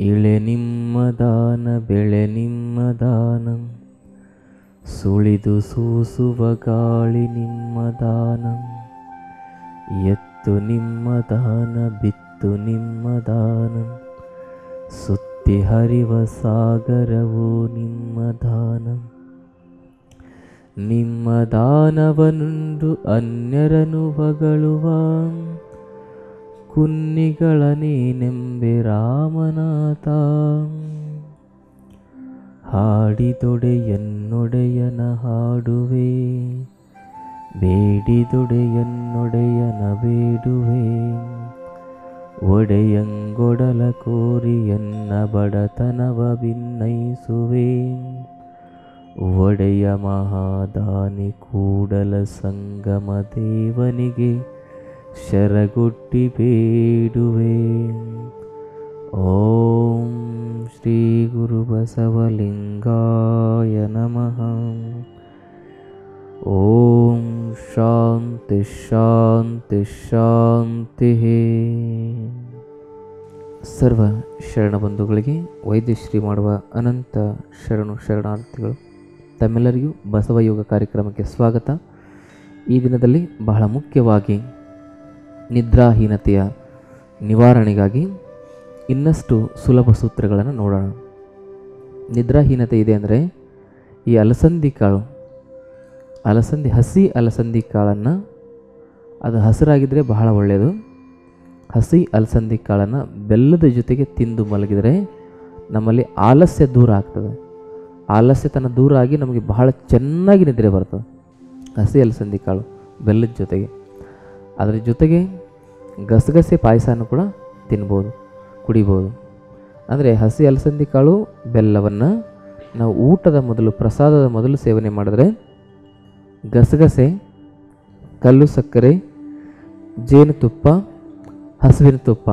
ಇಳೆ ನಿಮ್ಮ ದಾನ ಬೆಳೆ ನಿಮ್ಮ ದಾನ ಸುಳಿದು ಸೂಸುವ ಗಾಳಿ ನಿಮ್ಮ ದಾನ ಎತ್ತು ನಿಮ್ಮ ದಾನ ಬಿತ್ತು ನಿಮ್ಮ ದಾನ ಸುತ್ತಿ ಹರಿವ ಸಾಗರವು ನಿಮ್ಮ ದಾನ ನಿಮ್ಮ ದಾನವನುಂಡು ಅನ್ಯರನು ಹೊಗಳುವ ಕುನ್ನಿಗಳ ನೀನೆಂಬೆ ರಾಮನಾಥ ಹಾಡಿದೊಡೆಯನ್ನೊಡೆಯನ ಹಾಡುವೆ ಬೇಡಿದೊಡೆಯನ್ನೊಡೆಯನ ಬೇಡುವೆ ಒಡೆಯಂಗೊಡಲ ಕೋರಿಯನ್ನ ಬಡತನವ ಭಿನ್ನಯಿಸುವೆ ಒಡೆಯ ಮಹಾದಾನಿ ಕೂಡಲ ಸಂಗಮ ದೇವನಿಗೆ ಶರಗುಟ್ಟಿ ಬೇಡುವೆ ಓಂ ಶ್ರೀ ಗುರು ಬಸವಲಿಂಗಾಯ ನಮಃ ಓಂ ಶಾಂತಿ ಶಾಂತಿ ಶಾಂತಿ ಸರ್ವ ಶರಣ ಬಂಧುಗಳಿಗೆ ವೈದ್ಯಶ್ರೀ ಮಾಡುವ ಅನಂತ ಶರಣು ಶರಣಾರ್ಥಿಗಳು ತಮ್ಮೆಲ್ಲರಿಗೂ ಬಸವಯೋಗ ಕಾರ್ಯಕ್ರಮಕ್ಕೆ ಸ್ವಾಗತ ಈ ದಿನದಲ್ಲಿ ಬಹಳ ಮುಖ್ಯವಾಗಿ ನಿದ್ರಾಹೀನತೆಯ ನಿವಾರಣೆಗಾಗಿ ಇನ್ನಷ್ಟು ಸುಲಭ ಸೂತ್ರಗಳನ್ನು ನೋಡೋಣ ನಿದ್ರಾಹೀನತೆ ಇದೆ ಅಂದರೆ ಈ ಅಲಸಂದಿ ಕಾಳು ಅಲಸಂದಿ ಹಸಿ ಅಲಸಂದಿ ಕಾಳನ್ನು ಅದು ಹಸಿರಾಗಿದ್ದರೆ ಬಹಳ ಒಳ್ಳೆಯದು ಹಸಿ ಅಲಸಂದಿ ಕಾಳನ್ನು ಬೆಲ್ಲದ ಜೊತೆಗೆ ತಿಂದು ಮಲಗಿದರೆ ನಮ್ಮಲ್ಲಿ ಆಲಸ್ಯ ದೂರ ಆಗ್ತದೆ ಆಲಸ್ಯತನ ದೂರ ಆಗಿ ನಮಗೆ ಬಹಳ ಚೆನ್ನಾಗಿ ನಿದ್ರೆ ಬರ್ತದೆ ಹಸಿ ಅಲಸಂದಿ ಕಾಳು ಬೆಲ್ಲದ ಜೊತೆಗೆ ಅದರ ಜೊತೆಗೆ ಗಸಗಸೆ ಪಾಯಸನೂ ಕೂಡ ತಿನ್ಬೋದು ಕುಡಿಬೋದು ಅಂದರೆ ಹಸಿ ಅಲಸಂದಿ ಕಾಳು ಬೆಲ್ಲವನ್ನು ನಾವು ಊಟದ ಮೊದಲು ಪ್ರಸಾದದ ಮೊದಲು ಸೇವನೆ ಮಾಡಿದ್ರೆ ಗಸಗಸೆ ಕಲ್ಲು ಸಕ್ಕರೆ ಜೇನುತುಪ್ಪ ಹಸುವಿನ ತುಪ್ಪ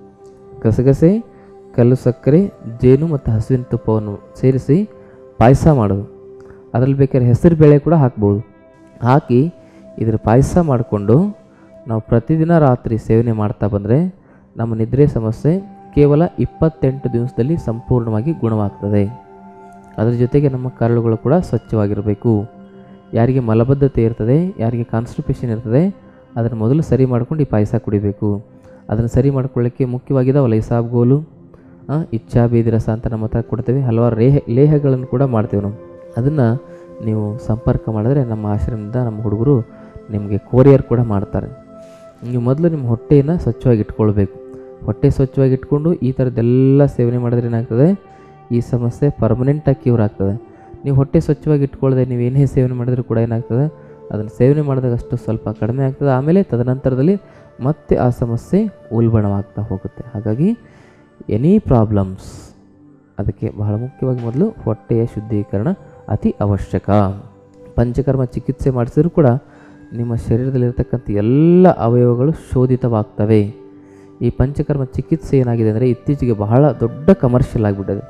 ಗಸಗಸೆ ಕಲ್ಲು ಸಕ್ಕರೆ ಜೇನು ಮತ್ತು ಹಸುವಿನ ತುಪ್ಪವನ್ನು ಸೇರಿಸಿ ಪಾಯಸ ಮಾಡೋದು ಅದರಲ್ಲಿ ಬೇಕಾದ್ರೆ ಹೆಸರು ಬೇಳೆ ಕೂಡ ಹಾಕ್ಬೋದು ಹಾಕಿ ಇದರ ಪಾಯಸ ಮಾಡಿಕೊಂಡು ನಾವು ಪ್ರತಿದಿನ ರಾತ್ರಿ ಸೇವನೆ ಮಾಡ್ತಾ ಬಂದರೆ ನಮ್ಮ ನಿದ್ರೆ ಸಮಸ್ಯೆ ಕೇವಲ ಇಪ್ಪತ್ತೆಂಟು ದಿವಸದಲ್ಲಿ ಸಂಪೂರ್ಣವಾಗಿ ಗುಣವಾಗ್ತದೆ ಅದರ ಜೊತೆಗೆ ನಮ್ಮ ಕರಳುಗಳು ಕೂಡ ಸ್ವಚ್ಛವಾಗಿರಬೇಕು ಯಾರಿಗೆ ಮಲಬದ್ಧತೆ ಇರ್ತದೆ ಯಾರಿಗೆ ಕಾನ್ಸ್ಟಿಪೇಷನ್ ಇರ್ತದೆ ಅದನ್ನು ಮೊದಲು ಸರಿ ಮಾಡ್ಕೊಂಡು ಈ ಪಾಯಸ ಕುಡಿಬೇಕು ಅದನ್ನು ಸರಿ ಮಾಡ್ಕೊಳ್ಳಿಕ್ಕೆ ಮುಖ್ಯವಾಗಿದ್ದಾವಲ್ಲ ಈ ಸಾಬ್ಗೋಲು ಆ, ಇಚ್ಛಾ ಬೀದಿರಸ ಅಂತ ನಮ್ಮ ಹತ್ರ ಕೊಡ್ತೇವೆ ಹಲವಾರು ಲೇಹ ಲೇಹಗಳನ್ನು ಕೂಡ ಮಾಡ್ತೇವೆ ನಾವು ಅದನ್ನು ನೀವು ಸಂಪರ್ಕ ಮಾಡಿದ್ರೆ ನಮ್ಮ ಆಶ್ರಮದಿಂದ ನಮ್ಮ ಹುಡುಗರು ನಿಮಗೆ ಕೊರಿಯರ್ ಕೂಡ ಮಾಡ್ತಾರೆ ನೀವು ಮೊದಲು ನಿಮ್ಮ ಹೊಟ್ಟೆಯನ್ನು ಸ್ವಚ್ಛವಾಗಿ ಇಟ್ಕೊಳ್ಬೇಕು ಹೊಟ್ಟೆ ಸ್ವಚ್ಛವಾಗಿ ಇಟ್ಕೊಂಡು ಈ ಥರದ್ದೆಲ್ಲ ಸೇವನೆ ಮಾಡಿದ್ರೆ ಏನಾಗ್ತದೆ ಈ ಸಮಸ್ಯೆ ಪರ್ಮನೆಂಟಾಗಿ ಕ್ಯೂರ್ ಆಗ್ತದೆ ನೀವು ಹೊಟ್ಟೆ ಸ್ವಚ್ಛವಾಗಿ ಇಟ್ಕೊಳ್ಳದೆ ನೀವು ಏನೇ ಸೇವನೆ ಮಾಡಿದರೂ ಕೂಡ ಏನಾಗ್ತದೆ ಅದನ್ನು ಸೇವನೆ ಮಾಡಿದಾಗ ಅಷ್ಟು ಸ್ವಲ್ಪ ಕಡಿಮೆ ಆಗ್ತದೆ ಆಮೇಲೆ ತದನಂತರದಲ್ಲಿ ಮತ್ತೆ ಆ ಸಮಸ್ಯೆ ಉಲ್ಬಣವಾಗ್ತಾ ಹೋಗುತ್ತೆ ಹಾಗಾಗಿ ಎನಿ ಪ್ರಾಬ್ಲಮ್ಸ್ ಅದಕ್ಕೆ ಬಹಳ ಮುಖ್ಯವಾಗಿ ಮೊದಲು ಹೊಟ್ಟೆಯ ಶುದ್ಧೀಕರಣ ಅತಿ ಅವಶ್ಯಕ ಪಂಚಕರ್ಮ ಚಿಕಿತ್ಸೆ ಮಾಡಿಸಿದ್ರು ಕೂಡ ನಿಮ್ಮ ಶರೀರದಲ್ಲಿರ್ತಕ್ಕಂಥ ಎಲ್ಲ ಅವಯವಗಳು ಶೋಧಿತವಾಗ್ತವೆ ಈ ಪಂಚಕರ್ಮ ಚಿಕಿತ್ಸೆ ಏನಾಗಿದೆ ಅಂದರೆ ಇತ್ತೀಚೆಗೆ ಬಹಳ ದೊಡ್ಡ ಕಮರ್ಷಿಯಲ್ ಆಗಿಬಿಟ್ಟಿದೆ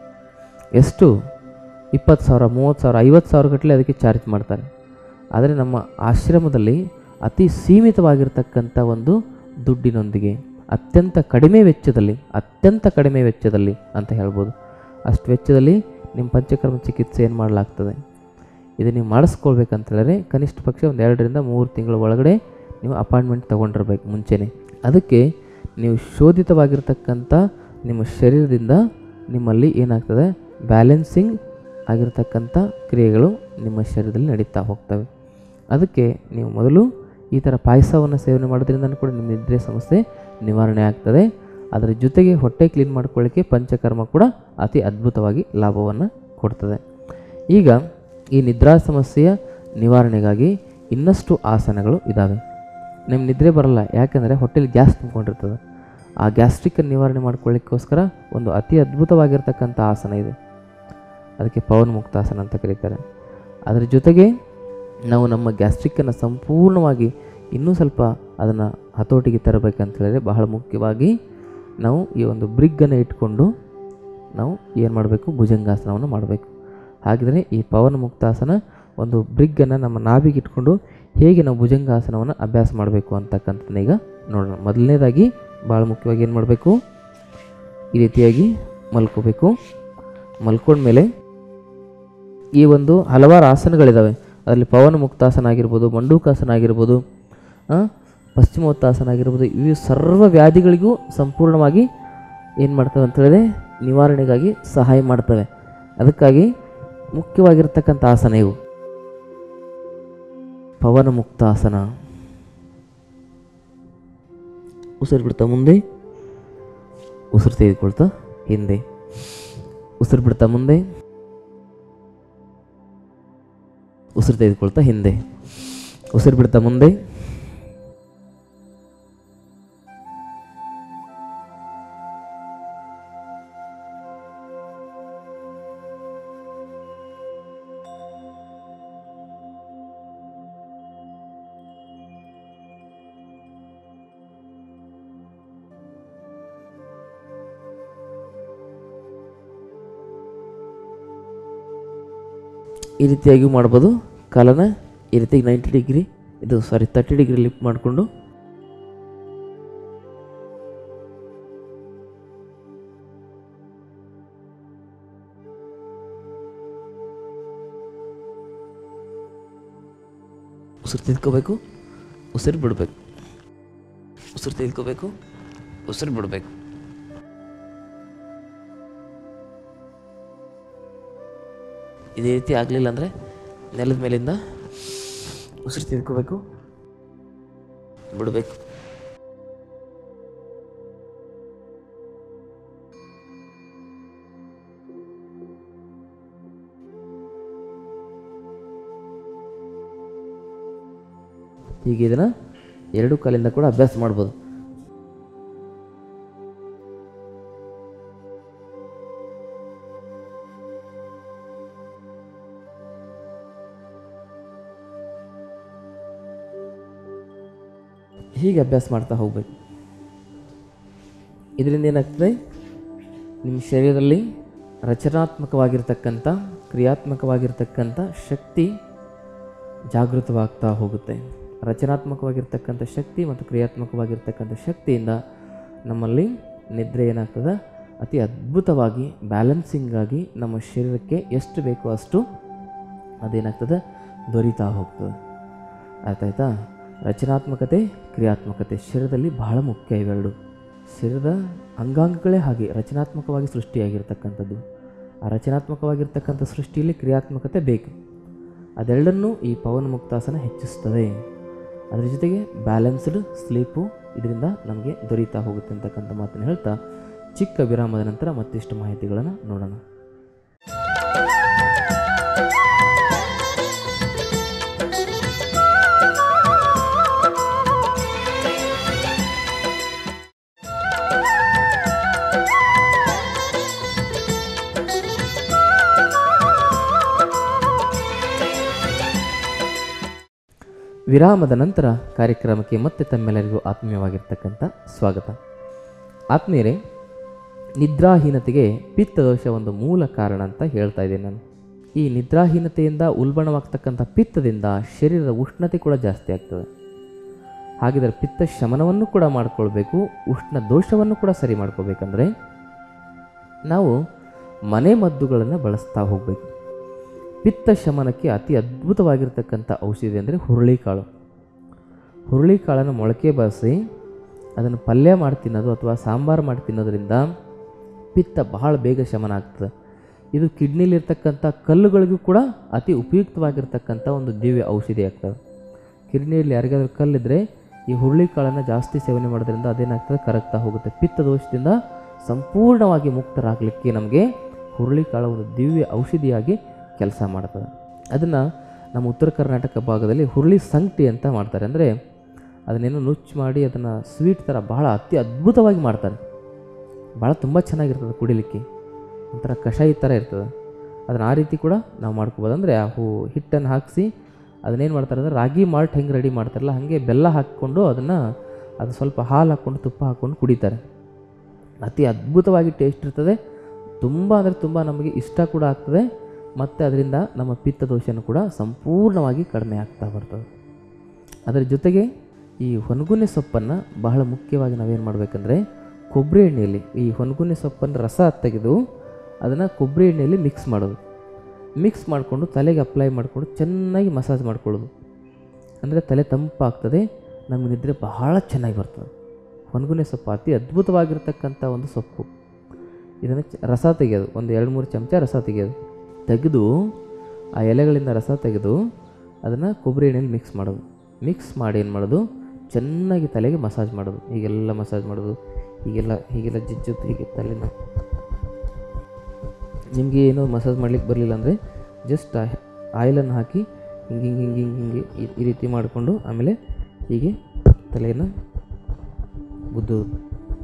ಎಷ್ಟು ಇಪ್ಪತ್ತು ಸಾವಿರ ಮೂವತ್ತು ಸಾವಿರ ಐವತ್ತು ಸಾವಿರ ಗಟ್ಟಲೆ ಅದಕ್ಕೆ ಚಾರ್ಜ್ ಮಾಡ್ತಾರೆ ಆದರೆ ನಮ್ಮ ಆಶ್ರಮದಲ್ಲಿ ಅತಿ ಸೀಮಿತವಾಗಿರ್ತಕ್ಕಂಥ ಒಂದು ದುಡ್ಡಿನೊಂದಿಗೆ ಅತ್ಯಂತ ಕಡಿಮೆ ವೆಚ್ಚದಲ್ಲಿ ಅತ್ಯಂತ ಕಡಿಮೆ ವೆಚ್ಚದಲ್ಲಿ ಅಂತ ಹೇಳ್ಬೋದು ಅಷ್ಟು ವೆಚ್ಚದಲ್ಲಿ ನಿಮ್ಮ ಪಂಚಕರ್ಮ ಚಿಕಿತ್ಸೆ ಏನು ಮಾಡಲಾಗ್ತದೆ ಇದು ನೀವು ಮಾಡಿಸ್ಕೊಳ್ಬೇಕಂತ ಹೇಳಿದ್ರೆ ಕನಿಷ್ಠ ಪಕ್ಷ ಒಂದು ಎರಡರಿಂದ ಮೂರು ತಿಂಗಳ ಒಳಗಡೆ ನೀವು ಅಪಾಯಿಂಟ್ಮೆಂಟ್ ತೊಗೊಂಡಿರ್ಬೇಕು ಮುಂಚೆನೇ ಅದಕ್ಕೆ ನೀವು ಶೋಧಿತವಾಗಿರ್ತಕ್ಕಂಥ ನಿಮ್ಮ ಶರೀರದಿಂದ ನಿಮ್ಮಲ್ಲಿ ಏನಾಗ್ತದೆ ಬ್ಯಾಲೆನ್ಸಿಂಗ್ ಆಗಿರ್ತಕ್ಕಂಥ ಕ್ರಿಯೆಗಳು ನಿಮ್ಮ ಶರೀರದಲ್ಲಿ ನಡೀತಾ ಹೋಗ್ತವೆ ಅದಕ್ಕೆ ನೀವು ಮೊದಲು ಈ ಥರ ಪಾಯಸವನ್ನು ಸೇವನೆ ಮಾಡೋದ್ರಿಂದ ಕೂಡ ನಿಮ್ಮ ನಿದ್ರೆ ಸಮಸ್ಯೆ ನಿವಾರಣೆ ಆಗ್ತದೆ ಅದರ ಜೊತೆಗೆ ಹೊಟ್ಟೆ ಕ್ಲೀನ್ ಮಾಡ್ಕೊಳ್ಳಿಕ್ಕೆ ಪಂಚಕರ್ಮ ಕೂಡ ಅತಿ ಅದ್ಭುತವಾಗಿ ಲಾಭವನ್ನು ಕೊಡ್ತದೆ ಈಗ ಈ ನಿದ್ರಾ ಸಮಸ್ಯೆಯ ನಿವಾರಣೆಗಾಗಿ ಇನ್ನಷ್ಟು ಆಸನಗಳು ಇದ್ದಾವೆ ನಿಮ್ಮ ನಿದ್ರೆ ಬರಲ್ಲ ಯಾಕೆಂದರೆ ಹೊಟ್ಟೆಲಿ ಗ್ಯಾಸ್ ತುಂಬಿಕೊಂಡಿರ್ತದೆ ಆ ಗ್ಯಾಸ್ಟ್ರಿಕ್ಕನ್ನು ನಿವಾರಣೆ ಮಾಡ್ಕೊಳ್ಳಿಕ್ಕೋಸ್ಕರ ಒಂದು ಅತಿ ಅದ್ಭುತವಾಗಿರ್ತಕ್ಕಂಥ ಆಸನ ಇದೆ ಅದಕ್ಕೆ ಪವನ್ ಮುಕ್ತಾಸನ ಅಂತ ಕರೀತಾರೆ ಅದರ ಜೊತೆಗೆ ನಾವು ನಮ್ಮ ಗ್ಯಾಸ್ಟ್ರಿಕ್ಕನ್ನು ಸಂಪೂರ್ಣವಾಗಿ ಇನ್ನೂ ಸ್ವಲ್ಪ ಅದನ್ನು ಹತೋಟಿಗೆ ತರಬೇಕಂತ ಹೇಳಿದ್ರೆ ಬಹಳ ಮುಖ್ಯವಾಗಿ ನಾವು ಈ ಒಂದು ಬ್ರಿಗ್ಗನ್ನು ಇಟ್ಕೊಂಡು ನಾವು ಏನು ಮಾಡಬೇಕು ಭುಜಂಗಾಸನವನ್ನು ಮಾಡಬೇಕು ಹಾಗಿದ್ರೆ ಈ ಪವನ ಮುಕ್ತಾಸನ ಒಂದು ಬ್ರಿಗ್ಗನ್ನು ನಮ್ಮ ನಾಭಿಗೆ ಇಟ್ಕೊಂಡು ಹೇಗೆ ನಾವು ಭುಜಂಗಾಸನವನ್ನು ಅಭ್ಯಾಸ ಮಾಡಬೇಕು ಅಂತಕ್ಕಂಥದ್ದನ್ನ ಈಗ ನೋಡೋಣ ಮೊದಲನೇದಾಗಿ ಭಾಳ ಮುಖ್ಯವಾಗಿ ಏನು ಮಾಡಬೇಕು ಈ ರೀತಿಯಾಗಿ ಮಲ್ಕೋಬೇಕು ಮಲ್ಕೊಂಡ್ಮೇಲೆ ಈ ಒಂದು ಹಲವಾರು ಆಸನಗಳಿದ್ದಾವೆ ಅದರಲ್ಲಿ ಪವನ ಮುಕ್ತಾಸನ ಆಗಿರ್ಬೋದು ಮಂಡೂಕಾಸನ ಆಗಿರ್ಬೋದು ಆ, ಪಶ್ಚಿಮೋತ್ತಾಸನ ಆಗಿರ್ಬೋದು ಇವು ಸರ್ವ ವ್ಯಾಧಿಗಳಿಗೂ ಸಂಪೂರ್ಣವಾಗಿ ಏನು ಮಾಡ್ತವೆ ಅಂತ ಹೇಳಿದ್ರೆ ನಿವಾರಣೆಗಾಗಿ ಸಹಾಯ ಮಾಡ್ತವೆ ಅದಕ್ಕಾಗಿ ಮುಖ್ಯವಾಗಿರ್ತಕ್ಕಂಥ ಆಸನ ಇವು ಪವನ ಮುಕ್ತಾಸನ ಉಸಿರು ಬಿಡ್ತಾ ಮುಂದೆ ಉಸಿರು ತೆಗೆದುಕೊಳ್ತಾ ಹಿಂದೆ ಉಸಿರು ಬಿಡ್ತಾ ಮುಂದೆ ಉಸಿರು ತೆಗೆದುಕೊಳ್ತಾ ಹಿಂದೆ ಉಸಿರು ಬಿಡ್ತಾ ಮುಂದೆ ಈ ರೀತಿಯಾಗಿ ಮಾಡ್ಬೋದು ಕಾಲನ ಈ ರೀತಿಯಾಗಿ ನೈಂಟಿ ಡಿಗ್ರಿ ಇದು ಸಾರಿ ತರ್ಟಿ ಡಿಗ್ರಿ ಲಿಫ್ಟ್ ಮಾಡಿಕೊಂಡು ಉಸಿರು ತೆಗೆದುಕೋಬೇಕು ಉಸಿರು ಬಿಡಬೇಕು ಉಸಿರು ತೆಗೆದುಕೋಬೇಕು ಉಸಿರು ಬಿಡಬೇಕು ಇದೇ ರೀತಿ ಆಗಲಿಲ್ಲ ಅಂದರೆ ನೆಲದ ಮೇಲಿಂದ ಉಸಿರು ತೆಗೆದುಕೋಬೇಕು ಬಿಡಬೇಕು ಹೀಗೆ ಇದನ್ನು ಎರಡು ಕಾಲಿಂದ ಕೂಡ ಅಭ್ಯಾಸ ಮಾಡ್ಬೋದು ಹೀಗೆ ಅಭ್ಯಾಸ ಮಾಡ್ತಾ ಹೋಗ್ಬೇಕು ಇದರಿಂದ ಏನಾಗ್ತದೆ ನಿಮ್ಮ ಶರೀರದಲ್ಲಿ ರಚನಾತ್ಮಕವಾಗಿರ್ತಕ್ಕಂಥ ಕ್ರಿಯಾತ್ಮಕವಾಗಿರ್ತಕ್ಕಂಥ ಶಕ್ತಿ ಜಾಗೃತವಾಗ್ತಾ ಹೋಗುತ್ತೆ ರಚನಾತ್ಮಕವಾಗಿರ್ತಕ್ಕಂಥ ಶಕ್ತಿ ಮತ್ತು ಕ್ರಿಯಾತ್ಮಕವಾಗಿರ್ತಕ್ಕಂಥ ಶಕ್ತಿಯಿಂದ ನಮ್ಮಲ್ಲಿ ನಿದ್ರೆ ಏನಾಗ್ತದೆ ಅತಿ ಅದ್ಭುತವಾಗಿ ಬ್ಯಾಲೆನ್ಸಿಂಗ್ ಆಗಿ ನಮ್ಮ ಶರೀರಕ್ಕೆ ಎಷ್ಟು ಬೇಕೋ ಅಷ್ಟು ಅದೇನಾಗ್ತದೆ ದೊರೀತಾ ಹೋಗ್ತದೆ ಆಯ್ತಾಯ್ತಾ ರಚನಾತ್ಮಕತೆ ಕ್ರಿಯಾತ್ಮಕತೆ ಶರೀರದಲ್ಲಿ ಬಹಳ ಮುಖ್ಯ ಇವೆರಡು ಶರೀರದ ಅಂಗಾಂಗಗಳೇ ಹಾಗೆ ರಚನಾತ್ಮಕವಾಗಿ ಸೃಷ್ಟಿಯಾಗಿರ್ತಕ್ಕಂಥದ್ದು ಆ ರಚನಾತ್ಮಕವಾಗಿರ್ತಕ್ಕಂಥ ಸೃಷ್ಟಿಯಲ್ಲಿ ಕ್ರಿಯಾತ್ಮಕತೆ ಬೇಕು ಅದೆರಡನ್ನೂ ಈ ಪವನ ಮುಕ್ತಾಸನ ಹೆಚ್ಚಿಸ್ತದೆ ಅದರ ಜೊತೆಗೆ ಬ್ಯಾಲೆನ್ಸ್ಡ್ ಸ್ಲೀಪು ಇದರಿಂದ ನಮಗೆ ದೊರೀತಾ ಹೋಗುತ್ತೆ ಅಂತಕ್ಕಂಥ ಮಾತನ್ನು ಹೇಳ್ತಾ ಚಿಕ್ಕ ವಿರಾಮದ ನಂತರ ಮತ್ತಿಷ್ಟು ಮಾಹಿತಿಗಳನ್ನು ನೋಡೋಣ ವಿರಾಮದ ನಂತರ ಕಾರ್ಯಕ್ರಮಕ್ಕೆ ಮತ್ತೆ ತಮ್ಮೆಲ್ಲರಿಗೂ ಆತ್ಮೀಯವಾಗಿರ್ತಕ್ಕಂಥ ಸ್ವಾಗತ ಆತ್ಮೀಯರೇ ನಿದ್ರಾಹೀನತೆಗೆ ಪಿತ್ತದೋಷ ಒಂದು ಮೂಲ ಕಾರಣ ಅಂತ ಹೇಳ್ತಾ ಇದ್ದೇನೆ ನಾನು ಈ ನಿದ್ರಾಹೀನತೆಯಿಂದ ಉಲ್ಬಣವಾಗ್ತಕ್ಕಂಥ ಪಿತ್ತದಿಂದ ಶರೀರದ ಉಷ್ಣತೆ ಕೂಡ ಜಾಸ್ತಿ ಆಗ್ತದೆ ಹಾಗಿದ್ರೆ ಪಿತ್ತ ಶಮನವನ್ನು ಕೂಡ ಮಾಡಿಕೊಳ್ಬೇಕು ಉಷ್ಣ ದೋಷವನ್ನು ಕೂಡ ಸರಿ ಮಾಡ್ಕೋಬೇಕಂದ್ರೆ ನಾವು ಮನೆ ಮದ್ದುಗಳನ್ನು ಬಳಸ್ತಾ ಹೋಗಬೇಕು ಪಿತ್ತ ಶಮನಕ್ಕೆ ಅತಿ ಅದ್ಭುತವಾಗಿರ್ತಕ್ಕಂಥ ಔಷಧಿ ಅಂದರೆ ಹುರುಳಿಕಾಳು ಹುರುಳಿಕಾಳನ್ನು ಮೊಳಕೆ ಬರೆಸಿ ಅದನ್ನು ಪಲ್ಯ ಮಾಡಿ ತಿನ್ನೋದು ಅಥವಾ ಸಾಂಬಾರು ಮಾಡಿ ತಿನ್ನೋದ್ರಿಂದ ಪಿತ್ತ ಬಹಳ ಬೇಗ ಶಮನ ಆಗ್ತದೆ ಇದು ಕಿಡ್ನಿಲಿರ್ತಕ್ಕಂಥ ಕಲ್ಲುಗಳಿಗೂ ಕೂಡ ಅತಿ ಉಪಯುಕ್ತವಾಗಿರ್ತಕ್ಕಂಥ ಒಂದು ದಿವ್ಯ ಔಷಧಿ ಆಗ್ತದೆ ಕಿಡ್ನಿಯಲ್ಲಿ ಯಾರಿಗಾದ್ರೂ ಕಲ್ಲಿದ್ದರೆ ಈ ಹುರುಳಿಕಾಳನ್ನು ಜಾಸ್ತಿ ಸೇವನೆ ಮಾಡೋದ್ರಿಂದ ಅದೇನಾಗ್ತದೆ ಕರಗ್ತಾ ಹೋಗುತ್ತೆ ಪಿತ್ತ ದೋಷದಿಂದ ಸಂಪೂರ್ಣವಾಗಿ ಮುಕ್ತರಾಗಲಿಕ್ಕೆ ನಮಗೆ ಹುರುಳಿಕಾಳು ಒಂದು ದಿವ್ಯ ಔಷಧಿಯಾಗಿ ಕೆಲಸ ಮಾಡ್ತದೆ ಅದನ್ನು ನಮ್ಮ ಉತ್ತರ ಕರ್ನಾಟಕ ಭಾಗದಲ್ಲಿ ಹುರುಳಿ ಸಂಗಟಿ ಅಂತ ಮಾಡ್ತಾರೆ ಅಂದರೆ ಅದನ್ನೇನೋ ನುಚ್ಚು ಮಾಡಿ ಅದನ್ನು ಸ್ವೀಟ್ ಥರ ಬಹಳ ಅತಿ ಅದ್ಭುತವಾಗಿ ಮಾಡ್ತಾರೆ ಭಾಳ ತುಂಬ ಚೆನ್ನಾಗಿರ್ತದೆ ಕುಡಿಲಿಕ್ಕೆ ಒಂಥರ ಕಷಾಯ ಥರ ಇರ್ತದೆ ಅದನ್ನು ಆ ರೀತಿ ಕೂಡ ನಾವು ಮಾಡ್ಕೋಬೋದು ಅಂದರೆ ಆ ಹೂ ಹಿಟ್ಟನ್ನು ಹಾಕಿಸಿ ಅದನ್ನೇನು ಮಾಡ್ತಾರೆ ಅಂದರೆ ರಾಗಿ ಮಾಲ್ಟ್ ಹೆಂಗೆ ರೆಡಿ ಮಾಡ್ತಾರಲ್ಲ ಹಾಗೆ ಬೆಲ್ಲ ಹಾಕ್ಕೊಂಡು ಅದನ್ನು ಅದು ಸ್ವಲ್ಪ ಹಾಲು ಹಾಕ್ಕೊಂಡು ತುಪ್ಪ ಹಾಕ್ಕೊಂಡು ಕುಡಿತಾರೆ ಅತಿ ಅದ್ಭುತವಾಗಿ ಟೇಸ್ಟ್ ಇರ್ತದೆ ತುಂಬ ಅಂದರೆ ತುಂಬ ನಮಗೆ ಇಷ್ಟ ಕೂಡ ಆಗ್ತದೆ ಮತ್ತು ಅದರಿಂದ ನಮ್ಮ ಪಿತ್ತ ದೋಷನೂ ಕೂಡ ಸಂಪೂರ್ಣವಾಗಿ ಕಡಿಮೆ ಆಗ್ತಾ ಬರ್ತದೆ ಅದರ ಜೊತೆಗೆ ಈ ಹೊನಗುನೆ ಸೊಪ್ಪನ್ನು ಬಹಳ ಮುಖ್ಯವಾಗಿ ನಾವೇನು ಮಾಡಬೇಕಂದ್ರೆ ಕೊಬ್ಬರಿ ಎಣ್ಣೆಯಲ್ಲಿ ಈ ಹೊನಗುನಿ ಸೊಪ್ಪನ್ನು ರಸ ತೆಗೆದು ಅದನ್ನು ಕೊಬ್ಬರಿ ಎಣ್ಣೆಯಲ್ಲಿ ಮಿಕ್ಸ್ ಮಾಡೋದು ಮಿಕ್ಸ್ ಮಾಡಿಕೊಂಡು ತಲೆಗೆ ಅಪ್ಲೈ ಮಾಡಿಕೊಂಡು ಚೆನ್ನಾಗಿ ಮಸಾಜ್ ಮಾಡ್ಕೊಳ್ಳೋದು ಅಂದರೆ ತಲೆ ತಂಪಾಗ್ತದೆ ನಮಗೆ ನಿದ್ರೆ ಬಹಳ ಚೆನ್ನಾಗಿ ಬರ್ತದೆ ಹೊನಗುನೆ ಸೊಪ್ಪು ಅತಿ ಅದ್ಭುತವಾಗಿರ್ತಕ್ಕಂಥ ಒಂದು ಸೊಪ್ಪು ಇದನ್ನು ಚ- ರಸ ತೆಗೆಯೋದು ಒಂದು ಎರಡು ಮೂರು ಚಮಚ ರಸ ತೆಗೆಯೋದು ತೆಗೆದು ಆ ಎಲೆಗಳಿಂದ ರಸ ತೆಗೆದು ಅದನ್ನು ಕೊಬ್ಬರಿ ಎಣ್ಣೆಯಲ್ಲಿ ಮಿಕ್ಸ್ ಮಾಡೋದು ಮಿಕ್ಸ್ ಮಾಡಿ ಏನು ಮಾಡೋದು ಚೆನ್ನಾಗಿ ತಲೆಗೆ ಮಸಾಜ್ ಮಾಡೋದು ಹೀಗೆಲ್ಲ ಮಸಾಜ್ ಮಾಡೋದು ಹೀಗೆಲ್ಲ ಹೀಗೆಲ್ಲ ಜಿಜ್ಜುತ್ತೆ ಹೀಗೆ ತಲೆನ ನಿಮಗೆ ಏನೋ ಮಸಾಜ್ ಮಾಡ್ಲಿಕ್ಕೆ ಬರಲಿಲ್ಲ ಅಂದರೆ ಜಸ್ಟ್ ಆಯಿಲನ್ನು ಹಾಕಿ ಹಿಂಗೆ ಹಿಂಗೆ ಹಿಂಗೆ ಹಿಂಗೆ ಹಿಂಗೆ ಈ- ಈ ರೀತಿ ಮಾಡಿಕೊಂಡು ಆಮೇಲೆ ಹೀಗೆ ತಲೆಯನ್ನು ಗುದ್ದೋದು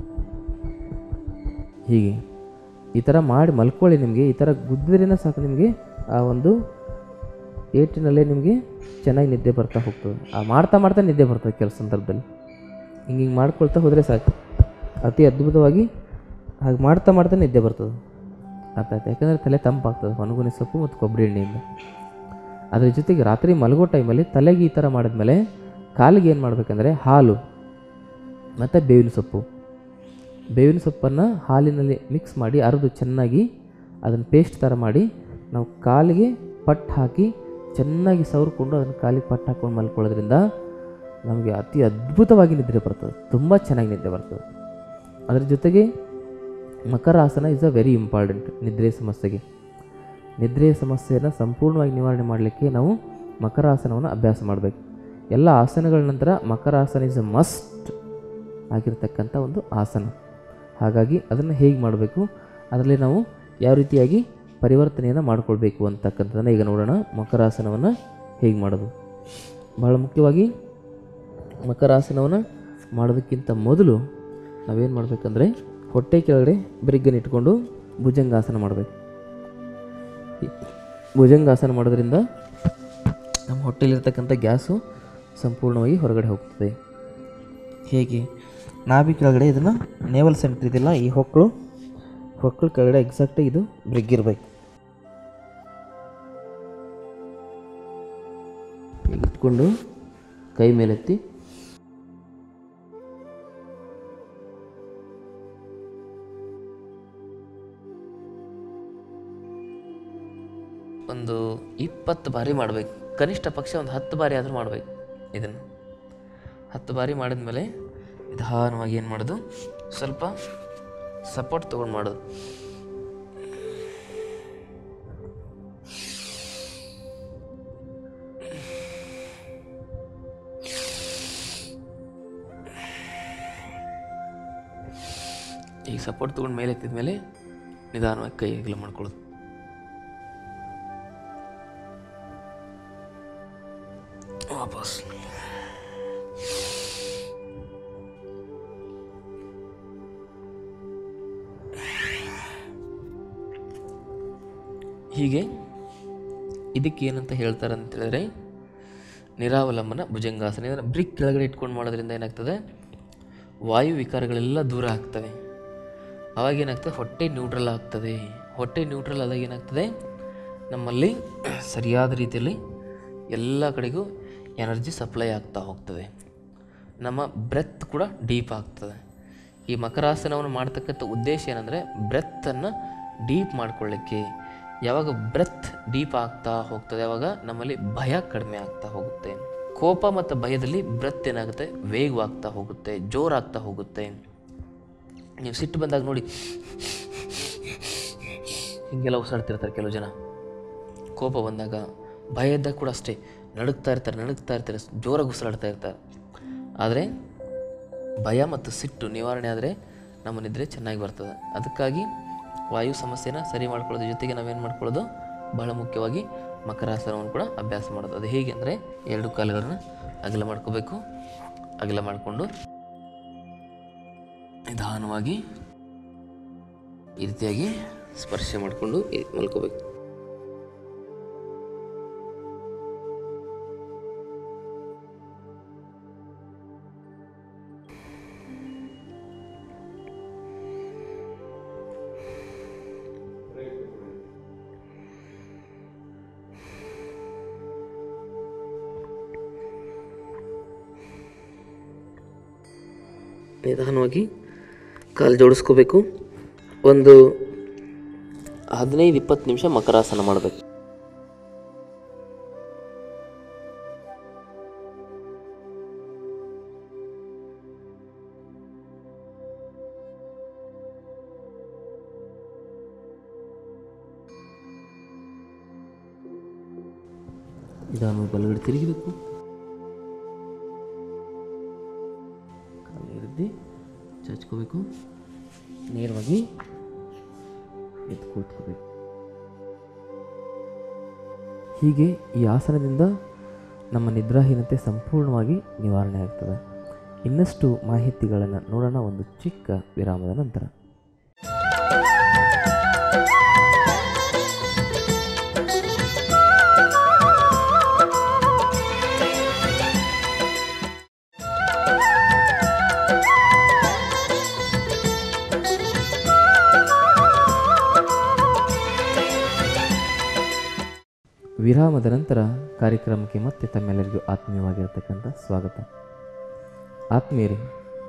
ಹೀಗೆ ಈ ಥರ ಮಾಡಿ ಮಲ್ಕೊಳ್ಳಿ ನಿಮಗೆ ಈ ಥರ ಗುದ್ದಿದ್ರೇನೆ ಸಾಕು ನಿಮಗೆ ಆ ಒಂದು ಏಟಿನಲ್ಲೇ ನಿಮಗೆ ಚೆನ್ನಾಗಿ ನಿದ್ದೆ ಬರ್ತಾ ಹೋಗ್ತದೆ ಆ ಮಾಡ್ತಾ ಮಾಡ್ತಾ ನಿದ್ದೆ ಬರ್ತದೆ ಕೆಲಸ ಸಂದರ್ಭದಲ್ಲಿ ಹಿಂಗೆ ಹಿಂಗೆ ಮಾಡ್ಕೊಳ್ತಾ ಹೋದರೆ ಸಾಕು ಅತಿ ಅದ್ಭುತವಾಗಿ ಹಾಗೆ ಮಾಡ್ತಾ ಮಾಡ್ತಾ ನಿದ್ದೆ ಬರ್ತದೆ ಅರ್ಥ ಆಯ್ತು ಯಾಕಂದರೆ ತಲೆ ತಂಪಾಗ್ತದೆ ಹೊನಗುನಿ ಸೊಪ್ಪು ಮತ್ತು ಕೊಬ್ಬರಿ ಎಣ್ಣೆಯಿಂದ ಅದ್ರ ಜೊತೆಗೆ ರಾತ್ರಿ ಮಲಗೋ ಟೈಮಲ್ಲಿ ತಲೆಗೆ ಈ ಥರ ಮಾಡಿದ್ಮೇಲೆ ಕಾಲಿಗೆ ಏನು ಮಾಡಬೇಕಂದ್ರೆ ಹಾಲು ಮತ್ತು ಬೇವಿನ ಸೊಪ್ಪು ಬೇವಿನ ಸೊಪ್ಪನ್ನು ಹಾಲಿನಲ್ಲಿ ಮಿಕ್ಸ್ ಮಾಡಿ ಅರೆದು ಚೆನ್ನಾಗಿ ಅದನ್ನು ಪೇಸ್ಟ್ ಥರ ಮಾಡಿ ನಾವು ಕಾಲಿಗೆ ಪಟ್ಟು ಹಾಕಿ ಚೆನ್ನಾಗಿ ಸವರ್ಕೊಂಡು ಅದನ್ನು ಕಾಲಿಗೆ ಪಟ್ಟು ಹಾಕ್ಕೊಂಡು ಮಲ್ಕೊಳ್ಳೋದ್ರಿಂದ ನಮಗೆ ಅತಿ ಅದ್ಭುತವಾಗಿ ನಿದ್ರೆ ಬರ್ತದೆ ತುಂಬ ಚೆನ್ನಾಗಿ ನಿದ್ದೆ ಬರ್ತದೆ ಅದ್ರ ಜೊತೆಗೆ makarasana is a very important ನಿದ್ರೆ ಸಮಸ್ಯೆಗೆ ನಿದ್ರೆಯ ಸಮಸ್ಯೆಯನ್ನು ಸಂಪೂರ್ಣವಾಗಿ ನಿವಾರಣೆ ಮಾಡಲಿಕ್ಕೆ ನಾವು ಮಕರಾಸನವನ್ನು ಅಭ್ಯಾಸ ಮಾಡಬೇಕು ಎಲ್ಲ ಆಸನಗಳ ನಂತರ ಮಕರಾಸನ ಇಸ್ ಅ ಮಸ್ಟ್ ಆಗಿರ್ತಕ್ಕಂಥ ಒಂದು ಆಸನ ಹಾಗಾಗಿ ಅದನ್ನು ಹೇಗೆ ಮಾಡಬೇಕು ಅದರಲ್ಲಿ ನಾವು ಯಾವ ರೀತಿಯಾಗಿ ಪರಿವರ್ತನೆಯನ್ನು ಮಾಡ್ಕೊಳ್ಬೇಕು ಅಂತಕ್ಕಂಥದ್ದನ್ನು ಈಗ ನೋಡೋಣ ಮಕರಾಸನವನ್ನು ಹೇಗೆ ಮಾಡೋದು ಬಹಳ ಮುಖ್ಯವಾಗಿ ಮಕರಾಸನವನ್ನು ಮಾಡೋದಕ್ಕಿಂತ ಮೊದಲು ನಾವೇನು ಮಾಡಬೇಕಂದ್ರೆ ಹೊಟ್ಟೆ ಕೆಳಗಡೆ ಬ್ರಿಗ್ಗನ್ನು ಇಟ್ಕೊಂಡು ಭುಜಂಗಾಸನ ಮಾಡಬೇಕು ಈ ಭುಜಂಗಾಸನ ಮಾಡೋದ್ರಿಂದ ನಮ್ಮ ಹೊಟ್ಟೆಲಿರ್ತಕ್ಕಂಥ ಗ್ಯಾಸು ಸಂಪೂರ್ಣವಾಗಿ ಹೊರಗಡೆ ಹೋಗ್ತದೆ ಹೇಗೆ ನಾಭಿ ಕೆಳಗಡೆ ಇದನ್ನು ನೇವಲ್ ಸೆಂಟ್ರ್ ಇದೆಯಲ್ಲ ಈ ಹೊಕ್ಕಳು ಹೊಕ್ಕಳು ಕೆಳಗಡೆ ಎಕ್ಸಾಕ್ಟಾಗಿ ಇದು ಬ್ರಿಗ್ಗಿರ್ಬೇಕು ಹೀಗೆ ಇಟ್ಕೊಂಡು ಕೈ ಮೇಲೆತ್ತಿ ಒಂದು ಇಪ್ಪತ್ತು ಬಾರಿ ಮಾಡಬೇಕು ಕನಿಷ್ಠ ಪಕ್ಷ ಒಂದು ಹತ್ತು ಬಾರಿ ಆದರೂ ಮಾಡಬೇಕು ಇದನ್ನು ಹತ್ತು ಬಾರಿ ಮಾಡಿದ್ಮೇಲೆ ನಿಧಾನವಾಗಿ ಏನು ಮಾಡೋದು ಸ್ವಲ್ಪ ಸಪೋರ್ಟ್ ತೊಗೊಂಡು ಮಾಡೋದು ಈಗ ಸಪೋರ್ಟ್ ತೊಗೊಂಡು ಮೇಲೆ ಎತ್ತಿದ ಮೇಲೆ ನಿಧಾನವಾಗಿ ಕೈ ಅಗಲ ಮಾಡ್ಕೊಳ್ಳೋದು ವಾಪಸ್ ಹೀಗೆ ಇದಕ್ಕೆ ಏನಂತ ಹೇಳ್ತಾರೆ ಅಂತ ಹೇಳಿದ್ರೆ ನಿರಾವಲಂಬನ ಭುಜಂಗಾಸನ ಇದನ್ನು ಬ್ರಿಕ್ ಕೆಳಗಡೆ ಇಟ್ಕೊಂಡು ಮಾಡೋದ್ರಿಂದ ಏನಾಗ್ತದೆ ವಾಯು ವಿಕಾರಗಳೆಲ್ಲ ದೂರ ಆಗ್ತವೆ ಅವಾಗ ಏನಾಗ್ತದೆ ಹೊಟ್ಟೆ ನ್ಯೂಟ್ರಲ್ ಆಗ್ತದೆ ಹೊಟ್ಟೆ ನ್ಯೂಟ್ರಲ್ ಆದಾಗ ಏನಾಗ್ತದೆ ನಮ್ಮಲ್ಲಿ ಸರಿಯಾದ ರೀತಿಯಲ್ಲಿ ಎಲ್ಲ ಕಡೆಗೂ ಎನರ್ಜಿ ಸಪ್ಲೈ ಆಗ್ತಾ ಹೋಗ್ತದೆ ನಮ್ಮ ಬ್ರೆತ್ ಕೂಡ ಡೀಪ್ ಆಗ್ತದೆ ಈ ಮಕರಾಸನವನ್ನು ಮಾಡ್ತಕ್ಕಂಥ ಉದ್ದೇಶ ಏನಂದರೆ ಬ್ರೆತ್ತನ್ನು ಡೀಪ್ ಮಾಡ್ಕೊಳ್ಳಿಕ್ಕೆ ಯಾವಾಗ ಬ್ರೆತ್ ಡೀಪ್ ಆಗ್ತಾ ಹೋಗ್ತದೆ ಯಾವಾಗ ನಮ್ಮಲ್ಲಿ ಭಯ ಕಡಿಮೆ ಆಗ್ತಾ ಹೋಗುತ್ತೆ ಕೋಪ ಮತ್ತು ಭಯದಲ್ಲಿ ಬ್ರೆತ್ ಏನಾಗುತ್ತೆ ವೇಗವಾಗ್ತಾ ಹೋಗುತ್ತೆ ಜೋರಾಗ್ತಾ ಹೋಗುತ್ತೆ ನೀವು ಸಿಟ್ಟು ಬಂದಾಗ ನೋಡಿ ಹೀಗೆಲ್ಲ ಉಸಿರಾಡ್ತಿರ್ತಾರೆ ಕೆಲವು ಜನ ಕೋಪ ಬಂದಾಗ ಭಯ ಇದ್ದಾಗ ಕೂಡ ಅಷ್ಟೇ ನಡುಗ್ತಾ ಇರ್ತಾರೆ ನಡುಗ್ತಾ ಇರ್ತಾರೆ ಜೋರಾಗಿ ಉಸಿರಾಡ್ತಾ ಇರ್ತಾರೆ ಆದರೆ ಭಯ ಮತ್ತು ಸಿಟ್ಟು ನಿವಾರಣೆ ಆದರೆ ನಮ್ಮ ನಿದ್ರೆ ಚೆನ್ನಾಗಿ ಬರ್ತದೆ ಅದಕ್ಕಾಗಿ ವಾಯು ಸಮಸ್ಯೆನ ಸರಿ ಮಾಡ್ಕೊಳ್ಳೋದ್ರ ಜೊತೆಗೆ ನಾವೇನು ಮಾಡ್ಕೊಳ್ಳೋದು ಬಹಳ ಮುಖ್ಯವಾಗಿ ಮಕರಾಸನವನ್ನು ಕೂಡ ಅಭ್ಯಾಸ ಮಾಡೋದು ಅದು ಹೇಗೆ ಅಂದರೆ ಎರಡು ಕಾಲುಗಳನ್ನ ಅಗಲ ಮಾಡ್ಕೋಬೇಕು ಅಗಲ ಮಾಡಿಕೊಂಡು ನಿಧಾನವಾಗಿ ಈ ರೀತಿಯಾಗಿ ಸ್ಪರ್ಶ ಮಾಡಿಕೊಂಡು ಮಲ್ಕೋಬೇಕು ನಿಧಾನವಾಗಿ ಕಾಲು ಜೋಡಿಸ್ಕೋಬೇಕು ಒಂದು ಹದಿನೈದು ಇಪ್ಪತ್ತು ನಿಮಿಷ ಮಕರಾಸನ ಮಾಡಬೇಕು ಇದನ್ನು ಬಲಗಡೆ ತಿರುಗಬೇಕು ಕಾಲು ಎದ್ದಿ ಚಚ್ಕೋಬೇಕು ನೇರವಾಗಿ ಎದ್ದು ಕೂತ್ಕೋಬೇಕು ಹೀಗೆ ಈ ಆಸನದಿಂದ ನಮ್ಮ ನಿದ್ರಾಹೀನತೆ ಸಂಪೂರ್ಣವಾಗಿ ನಿವಾರಣೆ ಆಗ್ತದೆ ಇನ್ನಷ್ಟು ಮಾಹಿತಿಗಳನ್ನು ನೋಡೋಣ ಒಂದು ಚಿಕ್ಕ ವಿರಾಮದ ನಂತರ ವಿರಾಮದ ನಂತರ ಕಾರ್ಯಕ್ರಮಕ್ಕೆ ಮತ್ತೆ ತಮ್ಮೆಲ್ಲರಿಗೂ ಆತ್ಮೀಯವಾಗಿರತಕ್ಕಂಥ ಸ್ವಾಗತ ಆತ್ಮೀಯರೇ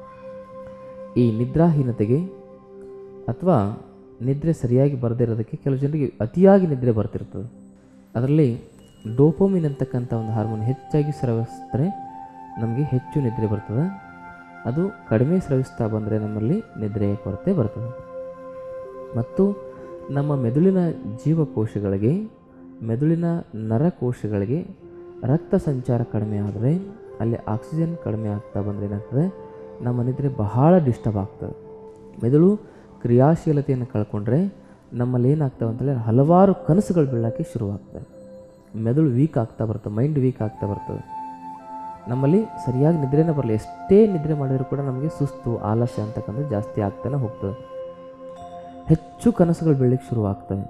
ಈ ನಿದ್ರಾಹೀನತೆಗೆ ಅಥವಾ ನಿದ್ರೆ ಸರಿಯಾಗಿ ಬರದೇ ಇರೋದಕ್ಕೆ ಕೆಲವು ಜನರಿಗೆ ಅತಿಯಾಗಿ ನಿದ್ರೆ ಬರ್ತಿರ್ತದೆ ಅದರಲ್ಲಿ ಡೋಪೋಮಿನ್ ಅಂತಕ್ಕಂಥ ಒಂದು ಹಾರ್ಮೋನ್ ಹೆಚ್ಚಾಗಿ ಸ್ರವಿಸಿದ್ರೆ ನಮಗೆ ಹೆಚ್ಚು ನಿದ್ರೆ ಬರ್ತದೆ ಅದು ಕಡಿಮೆ ಸ್ರವಿಸ್ತಾ ಬಂದರೆ ನಮ್ಮಲ್ಲಿ ನಿದ್ರೆಯ ಕೊರತೆ ಬರ್ತದೆ ಮತ್ತು ನಮ್ಮ ಮೆದುಳಿನ ಜೀವಕೋಶಗಳಿಗೆ ಮೆದುಳಿನ ನರಕೋಶಗಳಿಗೆ ರಕ್ತ ಸಂಚಾರ ಕಡಿಮೆ ಆದರೆ ಅಲ್ಲಿ ಆಕ್ಸಿಜನ್ ಕಡಿಮೆ ಆಗ್ತಾ ಬಂದರೆ ಏನಾಗ್ತದೆ ನಮ್ಮ ನಿದ್ರೆ ಬಹಳ ಡಿಸ್ಟರ್ಬ್ ಆಗ್ತದೆ ಮೆದುಳು ಕ್ರಿಯಾಶೀಲತೆಯನ್ನು ಕಳ್ಕೊಂಡ್ರೆ ನಮ್ಮಲ್ಲಿ ಏನಾಗ್ತವೆ ಅಂತಂದರೆ ಹಲವಾರು ಕನಸುಗಳು ಬೀಳೋಕ್ಕೆ ಶುರುವಾಗ್ತವೆ ಮೆದುಳು ವೀಕ್ ಆಗ್ತಾ ಬರ್ತದೆ ಮೈಂಡ್ ವೀಕ್ ಆಗ್ತಾ ಬರ್ತದೆ ನಮ್ಮಲ್ಲಿ ಸರಿಯಾಗಿ ನಿದ್ರೆನೇ ಬರಲ್ಲ ಎಷ್ಟೇ ನಿದ್ರೆ ಮಾಡಿದರೂ ಕೂಡ ನಮಗೆ ಸುಸ್ತು ಆಲಸ್ಯ ಅಂತಕ್ಕಂಥದ್ದು ಜಾಸ್ತಿ ಆಗ್ತಾನೆ ಹೋಗ್ತದೆ ಹೆಚ್ಚು ಕನಸುಗಳು ಬೀಳಲಿಕ್ಕೆ ಶುರುವಾಗ್ತವೆ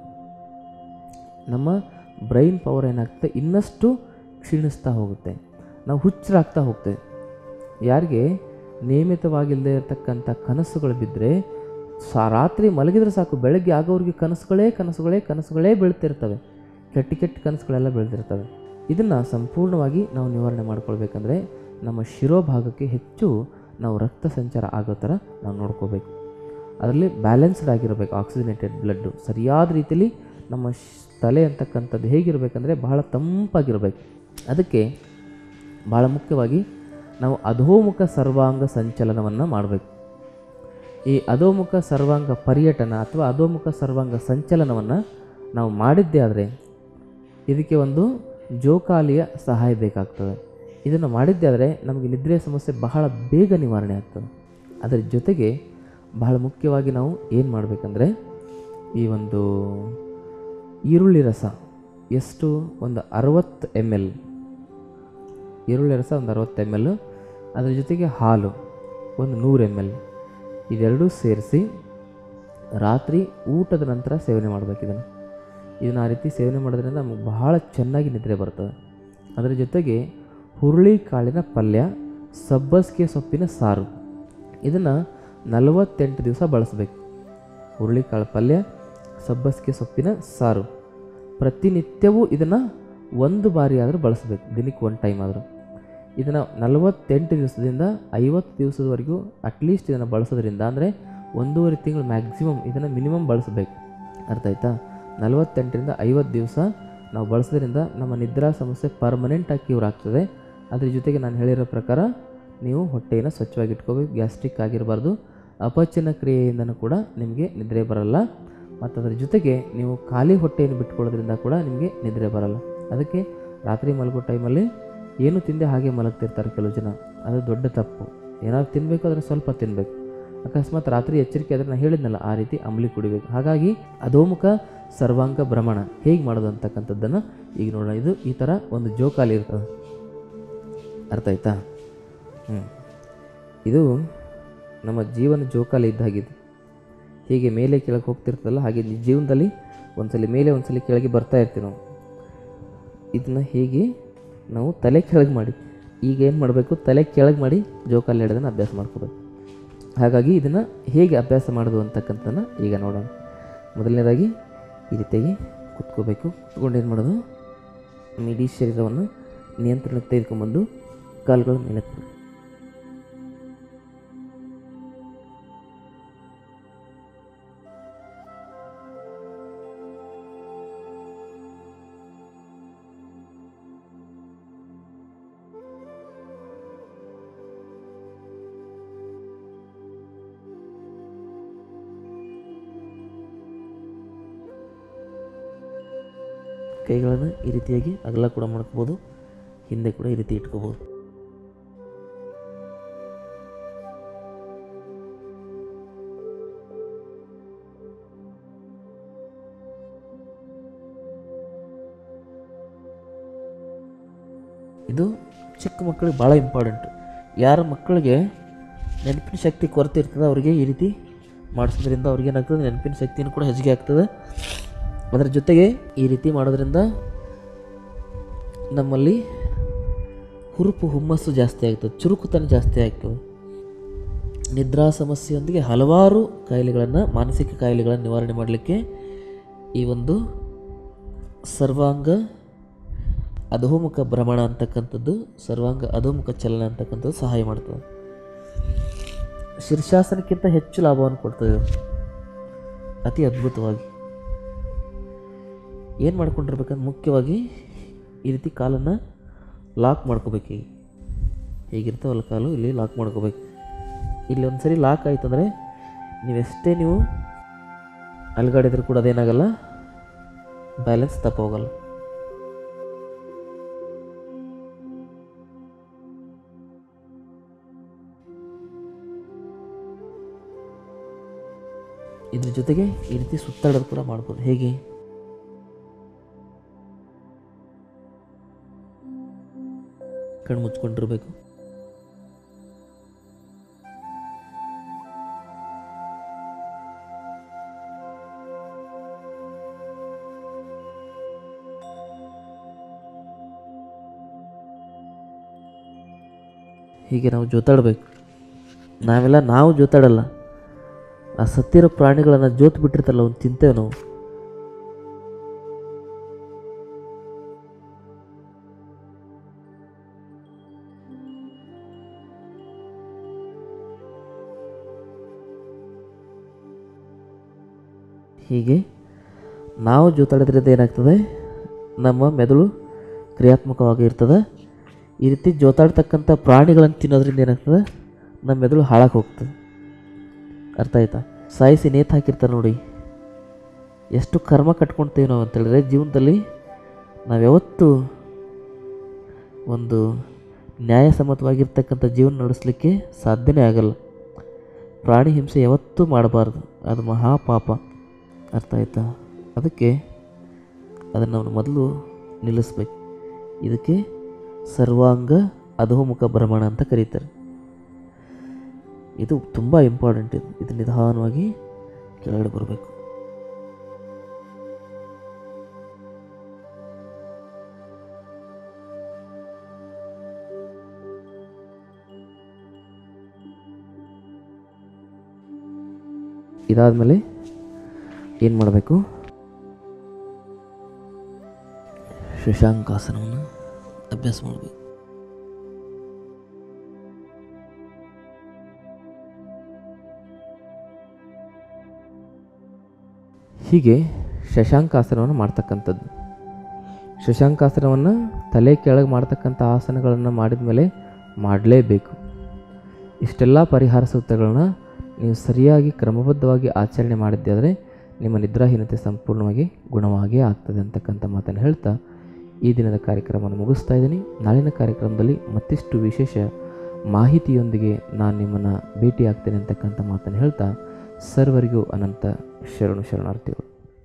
ನಮ್ಮ ಬ್ರೈನ್ ಪವರ್ ಏನಾಗ್ತದೆ ಇನ್ನಷ್ಟು ಕ್ಷೀಣಿಸ್ತಾ ಹೋಗುತ್ತೆ ನಾವು ಹುಚ್ಚರಾಗ್ತಾ ಹೋಗ್ತೇವೆ ಯಾರಿಗೆ ನಿಯಮಿತವಾಗಿಲ್ಲದೆ ಇರತಕ್ಕಂಥ ಕನಸುಗಳು ಬಿದ್ದರೆ ಸಾ ರಾತ್ರಿ ಮಲಗಿದ್ರೆ ಸಾಕು ಬೆಳಗ್ಗೆ ಆಗೋರಿಗೆ ಕನಸುಗಳೇ ಕನಸುಗಳೇ ಕನಸುಗಳೇ ಬೀಳ್ತಿರ್ತವೆ ಕೆಟ್ಟ ಕೆಟ್ಟ ಕನಸುಗಳೆಲ್ಲ ಬೀಳ್ತಿರ್ತವೆ ಇದನ್ನು ಸಂಪೂರ್ಣವಾಗಿ ನಾವು ನಿವಾರಣೆ ಮಾಡ್ಕೊಳ್ಬೇಕಂದ್ರೆ ನಮ್ಮ ಶಿರೋಭಾಗಕ್ಕೆ ಹೆಚ್ಚು ನಾವು ರಕ್ತ ಸಂಚಾರ ಆಗೋ ಥರ ನಾವು ನೋಡ್ಕೋಬೇಕು ಅದರಲ್ಲಿ ಬ್ಯಾಲೆನ್ಸ್ಡ್ ಆಗಿರಬೇಕು ಆಕ್ಸಿಜನೇಟೆಡ್ ಬ್ಲಡ್ಡು ಸರಿಯಾದ ರೀತಿಯಲ್ಲಿ ನಮ್ಮ ಶ್- ತಲೆ ಅಂತಕ್ಕಂಥದ್ದು ಹೇಗಿರಬೇಕಂದ್ರೆ ಬಹಳ ತಂಪಾಗಿರಬೇಕು ಅದಕ್ಕೆ ಭಾಳ ಮುಖ್ಯವಾಗಿ ನಾವು ಅಧೋಮುಖ ಸರ್ವಾಂಗ ಸಂಚಲನವನ್ನು ಮಾಡಬೇಕು ಈ ಅಧೋಮುಖ ಸರ್ವಾಂಗ ಪರ್ಯಟನ ಅಥವಾ ಅಧೋಮುಖ ಸರ್ವಾಂಗ ಸಂಚಲನವನ್ನು ನಾವು ಮಾಡಿದ್ದೇ ಆದರೆ ಇದಕ್ಕೆ ಒಂದು ಜೋಕಾಲಿಯ ಸಹಾಯ ಬೇಕಾಗ್ತದೆ ಇದನ್ನು ಮಾಡಿದ್ದೇ ಆದರೆ ನಮಗೆ ನಿದ್ರೆ ಸಮಸ್ಯೆ ಬಹಳ ಬೇಗ ನಿವಾರಣೆ ಆಗ್ತದೆ ಅದರ ಜೊತೆಗೆ ಬಹಳ ಮುಖ್ಯವಾಗಿ ನಾವು ಏನು ಮಾಡಬೇಕಂದ್ರೆ ಈ ಒಂದು ಈರುಳ್ಳಿ ರಸ ಎಷ್ಟು ಒಂದು ಅರವತ್ತು ಎಮ್ ಎಲ್ ಈರುಳ್ಳಿ ರಸ ಒಂದು ಅರವತ್ತು ಎಮ್ ಎಲ್ ಅದರ ಜೊತೆಗೆ ಹಾಲು ಒಂದು ನೂರು ಎಮ್ ಎಲ್ ಇದೆರಡೂ ಸೇರಿಸಿ ರಾತ್ರಿ ಊಟದ ನಂತರ ಸೇವನೆ ಮಾಡಬೇಕು ಇದನ್ನು ಇದನ್ನು ಆ ರೀತಿ ಸೇವನೆ ಮಾಡೋದ್ರಿಂದ ನಮಗೆ ಬಹಳ ಚೆನ್ನಾಗಿ ನಿದ್ರೆ ಬರ್ತದೆ ಅದರ ಜೊತೆಗೆ ಹುರುಳಿ ಕಾಳಿನ ಪಲ್ಯ ಸಬ್ಬಸಿಗೆ ಸೊಪ್ಪಿನ ಸಾರು ಇದನ್ನು ನಲವತ್ತೆಂಟು ದಿವಸ ಬಳಸಬೇಕು ಹುರುಳಿಕಾಳು ಪಲ್ಯ ಸಬ್ಬಸಿಗೆ ಸೊಪ್ಪಿನ ಸಾರು ಪ್ರತಿನಿತ್ಯವೂ ಇದನ್ನು ಒಂದು ಬಾರಿ ಆದರೂ ಬಳಸಬೇಕು ದಿನಕ್ಕೆ ಒಂದು ಟೈಮ್ ಆದರೂ ಇದನ್ನು ನಲವತ್ತೆಂಟು ದಿವಸದಿಂದ ಐವತ್ತು ದಿವಸದವರೆಗೂ ಅಟ್ಲೀಸ್ಟ್ ಇದನ್ನು ಬಳಸೋದ್ರಿಂದ ಅಂದರೆ ಒಂದೂವರೆ ತಿಂಗಳು ಮ್ಯಾಕ್ಸಿಮಮ್ ಇದನ್ನು ಮಿನಿಮಮ್ ಬಳಸಬೇಕು ಅರ್ಥ ಆಯ್ತಾ ನಲವತ್ತೆಂಟರಿಂದ ಐವತ್ತು ದಿವಸ ನಾವು ಬಳಸೋದ್ರಿಂದ ನಮ್ಮ ನಿದ್ರಾ ಸಮಸ್ಯೆ ಪರ್ಮನೆಂಟಾಗಿ ಕ್ಯೂರ್ ಆಗ್ತದೆ ಅದ್ರ ಜೊತೆಗೆ ನಾನು ಹೇಳಿರೋ ಪ್ರಕಾರ ನೀವು ಹೊಟ್ಟೆಯನ್ನು ಸ್ವಚ್ಛವಾಗಿ ಇಟ್ಕೋಬೇಕು ಗ್ಯಾಸ್ಟ್ರಿಕ್ ಆಗಿರಬಾರ್ದು ಅಪಚನ ಕ್ರಿಯೆಯಿಂದನೂ ಕೂಡ ನಿಮಗೆ ನಿದ್ರೆ ಬರಲ್ಲ ಮತ್ತು ಅದರ ಜೊತೆಗೆ ನೀವು ಖಾಲಿ ಹೊಟ್ಟೆಯನ್ನು ಬಿಟ್ಕೊಳ್ಳೋದ್ರಿಂದ ಕೂಡ ನಿಮಗೆ ನಿದ್ರೆ ಬರಲ್ಲ ಅದಕ್ಕೆ ರಾತ್ರಿ ಮಲಗೋ ಟೈಮಲ್ಲಿ ಏನು ತಿಂದೆ ಹಾಗೆ ಮಲಗ್ತಿರ್ತಾರೆ ಕೆಲವು ಜನ ಅದು ದೊಡ್ಡ ತಪ್ಪು ಏನಾದ್ರು ತಿನ್ನಬೇಕು ಆದರೆ ಸ್ವಲ್ಪ ತಿನ್ನಬೇಕು ಅಕಸ್ಮಾತ್ ರಾತ್ರಿ ಎಚ್ಚರಿಕೆ ಆದರೆ ನಾನು ಹೇಳಿದ್ನಲ್ಲ ಆ ರೀತಿ ಅಂಬ್ಲಿ ಕುಡಿಬೇಕು ಹಾಗಾಗಿ ಅಧೋಮುಖ ಸರ್ವಾಂಗ ಭ್ರಮಣ ಹೇಗೆ ಮಾಡೋದು ಅಂತಕ್ಕಂಥದ್ದನ್ನು ಈಗ ನೋಡೋಣ ಇದು ಈ ಥರ ಒಂದು ಜೋಕಾಲಿ ಇರ್ತದೆ ಅರ್ಥ ಆಯ್ತಾ ಹ್ಞೂ ಇದು ನಮ್ಮ ಜೀವನ ಜೋಕಾಲಿ ಇದ್ದಾಗಿದೆ ಹೀಗೆ ಮೇಲೆ ಕೆಳಗೆ ಹೋಗ್ತಿರ್ತಲ್ಲ ಹಾಗೆ ನಿಜ ಜೀವನದಲ್ಲಿ ಒಂದ್ಸಲಿ ಮೇಲೆ ಒಂದ್ಸಲಿ ಕೆಳಗೆ ಬರ್ತಾ ಇರ್ತೀವಿ ನಾವು ಇದನ್ನ ಹೀಗೆ ನಾವು ತಲೆ ಕೆಳಗೆ ಮಾಡಿ ಈಗ ಏನು ಮಾಡಬೇಕು ತಲೆ ಕೆಳಗೆ ಮಾಡಿ ಜೋಕಾಲಿ ಹಿಡೋದನ್ನು ಅಭ್ಯಾಸ ಮಾಡ್ಕೋಬೇಕು ಹಾಗಾಗಿ ಇದನ್ನು ಹೇಗೆ ಅಭ್ಯಾಸ ಮಾಡೋದು ಅಂತಕ್ಕಂಥದ್ದನ್ನು ಈಗ ನೋಡೋಣ ಮೊದಲನೇದಾಗಿ ಈ ರೀತಿಯಾಗಿ ಕುತ್ಕೋಬೇಕು ಕುತ್ಕೊಂಡು ಏನು ಮಾಡೋದು ನಮ್ಮ ಇಡೀ ಶರೀರವನ್ನು ನಿಯಂತ್ರಣಕ್ಕೆ ತೆಗೆದುಕೊಂಡ್ಬಂದು ಕಾಲುಗಳ ಮೇಲೆ ಎತ್ಬೇಕು. ಕೈಗಳನ್ನು ಈ ರೀತಿಯಾಗಿ ಅಗಲ ಕೂಡ ಮಾಡ್ಕೋಬೋದು ಹಿಂದೆ ಕೂಡ ಈ ರೀತಿ ಇಟ್ಕೋಬೋದು ಇದು ಚಿಕ್ಕ ಮಕ್ಕಳಿಗೆ ಭಾಳ ಇಂಪಾರ್ಟೆಂಟ್ ಯಾರ ಮಕ್ಕಳಿಗೆ ನೆನಪಿನ ಶಕ್ತಿ ಕೊರತೆ ಇರ್ತದೆ ಅವರಿಗೆ ಈ ರೀತಿ ಮಾಡಿಸೋದ್ರಿಂದ ಅವ್ರಿಗೆ ಏನಾಗ್ತದೆ ನೆನಪಿನ ಶಕ್ತಿನೂ ಕೂಡ ಹೆಚ್ಚಿಗೆ ಆಗ್ತದೆ ಅದರ ಜೊತೆಗೆ ಈ ರೀತಿ ಮಾಡೋದ್ರಿಂದ ನಮ್ಮಲ್ಲಿ ಹುರುಪು ಹುಮ್ಮಸ್ಸು ಜಾಸ್ತಿ ಆಗ್ತದೆ ಚುರುಕುತನ ಜಾಸ್ತಿ ಆಗ್ತದೆ ನಿದ್ರಾ ಸಮಸ್ಯೆಯೊಂದಿಗೆ ಹಲವಾರು ಕಾಯಿಲೆಗಳನ್ನು ಮಾನಸಿಕ ಕಾಯಿಲೆಗಳನ್ನು ನಿವಾರಣೆ ಮಾಡಲಿಕ್ಕೆ ಈ ಒಂದು ಸರ್ವಾಂಗ ಅಧೋಮುಖ ಭ್ರಮಣ ಅಂತಕ್ಕಂಥದ್ದು ಸರ್ವಾಂಗ ಅಧೋಮುಖ ಚಲನ ಅಂತಕ್ಕಂಥದ್ದು ಸಹಾಯ ಮಾಡ್ತದೆ ಶೀರ್ಷಾಸನಕ್ಕಿಂತ ಹೆಚ್ಚು ಲಾಭವನ್ನು ಕೊಡ್ತದೆ ಇದು. ಅತಿ ಅದ್ಭುತವಾಗಿ ಏನು ಮಾಡ್ಕೊಂಡಿರ್ಬೇಕಂದ್ರೆ ಮುಖ್ಯವಾಗಿ ಈ ರೀತಿ ಕಾಲನ್ನು ಲಾಕ್ ಮಾಡ್ಕೋಬೇಕು ಈಗ ಹೀಗಿರ್ತಾವಲ್ಲ ಕಾಲು ಇಲ್ಲಿ ಲಾಕ್ ಮಾಡ್ಕೋಬೇಕು ಇಲ್ಲಿ ಒಂದು ಸರಿ ಲಾಕ್ ಆಯ್ತಂದರೆ ನೀವೆಷ್ಟೇ ನೀವು ಅಲ್ಗಾಡಿದ್ರು ಕೂಡ ಅದೇನಾಗಲ್ಲ ಬ್ಯಾಲೆನ್ಸ್ ತಪ್ಪೋಗಲ್ಲ ಇದ್ರ ಜೊತೆಗೆ ಈ ರೀತಿ ಸುತ್ತಾಡೋದು ಕೂಡ ಮಾಡ್ಬೋದು ಹೇಗೆ ಕಣ್ಣು ಮುಚ್ಕೊಂಡಿರ್ಬೇಕು ಹೀಗೆ ನಾವು ಜೋತಾಡಬೇಕು ನಾವೆಲ್ಲ ನಾವು ಜೋತಾಡಲ್ಲ ಆ ಸತ್ತಿರೋ ಪ್ರಾಣಿಗಳನ್ನು ಜೋತ್ ಬಿಟ್ಟಿರ್ತಲ್ಲ ಅವ್ನು ತಿಂತೇವೆ ನಾವು ಹೀಗೆ ನಾವು ಜೋತಾಡೋದ್ರಿಂದ ಏನಾಗ್ತದೆ ನಮ್ಮ ಮೆದುಳು ಕ್ರಿಯಾತ್ಮಕವಾಗಿ ಇರ್ತದೆ ಈ ರೀತಿ ಜೋತಾಡ್ತಕ್ಕಂಥ ಪ್ರಾಣಿಗಳನ್ನು ತಿನ್ನೋದ್ರಿಂದ ಏನಾಗ್ತದೆ ನಮ್ಮ ಮೆದುಳು ಹಾಳಾಗಿ ಹೋಗ್ತದೆ ಅರ್ಥ ಆಯ್ತಾ ಸಾಯಿಸಿ ನೇತು ಹಾಕಿರ್ತಾರೆ ನೋಡಿ ಎಷ್ಟು ಕರ್ಮ ಕಟ್ಕೊಳ್ತೇವೆ ನಾವು ಅಂತೇಳಿದ್ರೆ ಜೀವನದಲ್ಲಿ ನಾವು ಯಾವತ್ತೂ ಒಂದು ನ್ಯಾಯಸಮ್ಮತವಾಗಿರ್ತಕ್ಕಂಥ ಜೀವನ ನಡೆಸಲಿಕ್ಕೆ ಸಾಧ್ಯನೇ ಆಗಲ್ಲ ಪ್ರಾಣಿ ಹಿಂಸೆ ಯಾವತ್ತೂ ಮಾಡಬಾರ್ದು ಅದು ಮಹಾಪಾಪ ಅರ್ಥ ಆಯ್ತಾ ಅದಕ್ಕೆ ಅದನ್ನು ನಾವು ಮೊದಲು ನಿಲ್ಲಿಸ್ಬೇಕು ಇದಕ್ಕೆ ಸರ್ವಾಂಗ ಅಧೋಮುಖ ಭ್ರಮಣ ಅಂತ ಕರೀತಾರೆ ಇದು ತುಂಬ ಇಂಪಾರ್ಟೆಂಟ್ ಇದು ಇದು ನಿಧಾನವಾಗಿ ಕೆಳಗಡೆ ಬರಬೇಕು ಇದಾದಮೇಲೆ ಏನು ಮಾಡಬೇಕು ಶಶಾಂಕಾಸನವನ್ನು ಅಭ್ಯಾಸ ಮಾಡಬೇಕು ಹೀಗೆ ಶಶಾಂಕಾಸನವನ್ನು ಮಾಡ್ತಕ್ಕಂಥದ್ದು ಶಶಾಂಕಾಸನವನ್ನು ತಲೆ ಕೆಳಗೆ ಮಾಡ್ತಕ್ಕಂಥ ಆಸನಗಳನ್ನು ಮಾಡಿದ ಮೇಲೆ ಮಾಡಲೇಬೇಕು ಇಷ್ಟೆಲ್ಲ ಪರಿಹಾರ ಸೂತ್ರಗಳನ್ನ ನೀವು ಸರಿಯಾಗಿ ಕ್ರಮಬದ್ಧವಾಗಿ ಆಚರಣೆ ಮಾಡಿದ್ದಾದರೆ ನಿಮ್ಮ ನಿದ್ರಾಹೀನತೆ ಸಂಪೂರ್ಣವಾಗಿ ಗುಣವಾಗೇ ಆಗ್ತದೆ ಅಂತಕ್ಕಂಥ ಮಾತನ್ನು ಹೇಳ್ತಾ ಈ ದಿನದ ಕಾರ್ಯಕ್ರಮವನ್ನು ಮುಗಿಸ್ತಾ ಇದ್ದೀನಿ ನಾಳಿನ ಕಾರ್ಯಕ್ರಮದಲ್ಲಿ ಮತ್ತಿಷ್ಟು ವಿಶೇಷ ಮಾಹಿತಿಯೊಂದಿಗೆ ನಾನು ನಿಮ್ಮನ್ನು ಭೇಟಿ ಆಗ್ತೇನೆ ಅಂತಕ್ಕಂಥ ಮಾತನ್ನು ಹೇಳ್ತಾ ಸರ್ವರಿಗೂ ಅನಂತ ಶರಣು ಶರಣಾರ್ಥಿಗಳು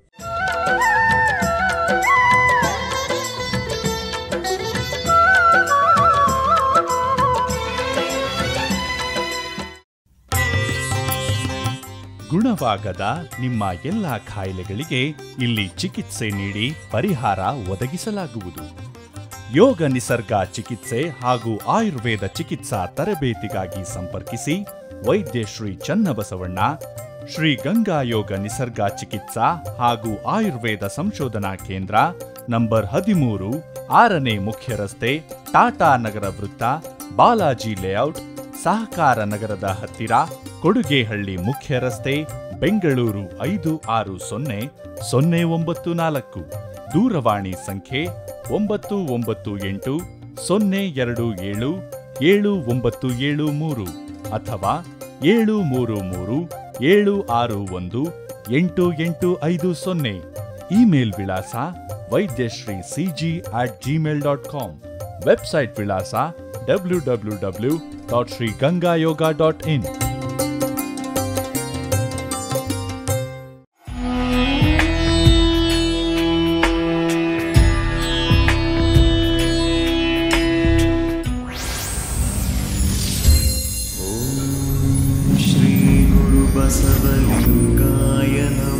ಗುಣವಾಗದ ನಿಮ್ಮ ಎಲ್ಲ ಕಾಯಿಲೆಗಳಿಗೆ ಇಲ್ಲಿ ಚಿಕಿತ್ಸೆ ನೀಡಿ ಪರಿಹಾರ ಒದಗಿಸಲಾಗುವುದು ಯೋಗ ನಿಸರ್ಗ ಚಿಕಿತ್ಸೆ ಹಾಗೂ ಆಯುರ್ವೇದ ಚಿಕಿತ್ಸಾ ತರಬೇತಿಗಾಗಿ ಸಂಪರ್ಕಿಸಿ ವೈದ್ಯ ಶ್ರೀ ಚನ್ನಬಸವಣ್ಣ ಶ್ರೀ ಗಂಗಾ ಯೋಗ ನಿಸರ್ಗ ಚಿಕಿತ್ಸಾ ಹಾಗೂ ಆಯುರ್ವೇದ ಸಂಶೋಧನಾ ಕೇಂದ್ರ ನಂಬರ್ ಹದಿಮೂರು ಆರನೇ ಮುಖ್ಯ ರಸ್ತೆ ಟಾಟಾ ನಗರ ವೃತ್ತ ಬಾಲಾಜಿ ಲೇಔಟ್ ಸಹಕಾರ ನಗರದ ಹತ್ತಿರ ಕೊಡುಗೆಹಳ್ಳಿ ಮುಖ್ಯ ರಸ್ತೆ ಬೆಂಗಳೂರು ಐದು ಆರು ಸೊನ್ನೆ ಸೊನ್ನೆ ಒಂಬತ್ತು ನಾಲ್ಕು ದೂರವಾಣಿ ಸಂಖ್ಯೆ ಒಂಬತ್ತು ಒಂಬತ್ತು ಎಂಟು ಸೊನ್ನೆ ಎರಡು ಏಳು ಏಳು ಒಂಬತ್ತು ಏಳು ಮೂರು ಅಥವಾ ಏಳು ಮೂರು ಮೂರು ಏಳು ಆರು ಒಂದು ಎಂಟು ಎಂಟು ಐದು ಸೊನ್ನೆ ಇಮೇಲ್ ವಿಳಾಸ Vaidyashree CG at Gmail dot com website ವಿಳಾಸ W W W dot Shri Ganga Yoga dot in श्रीगुरुबसवलिङ्गाय नमः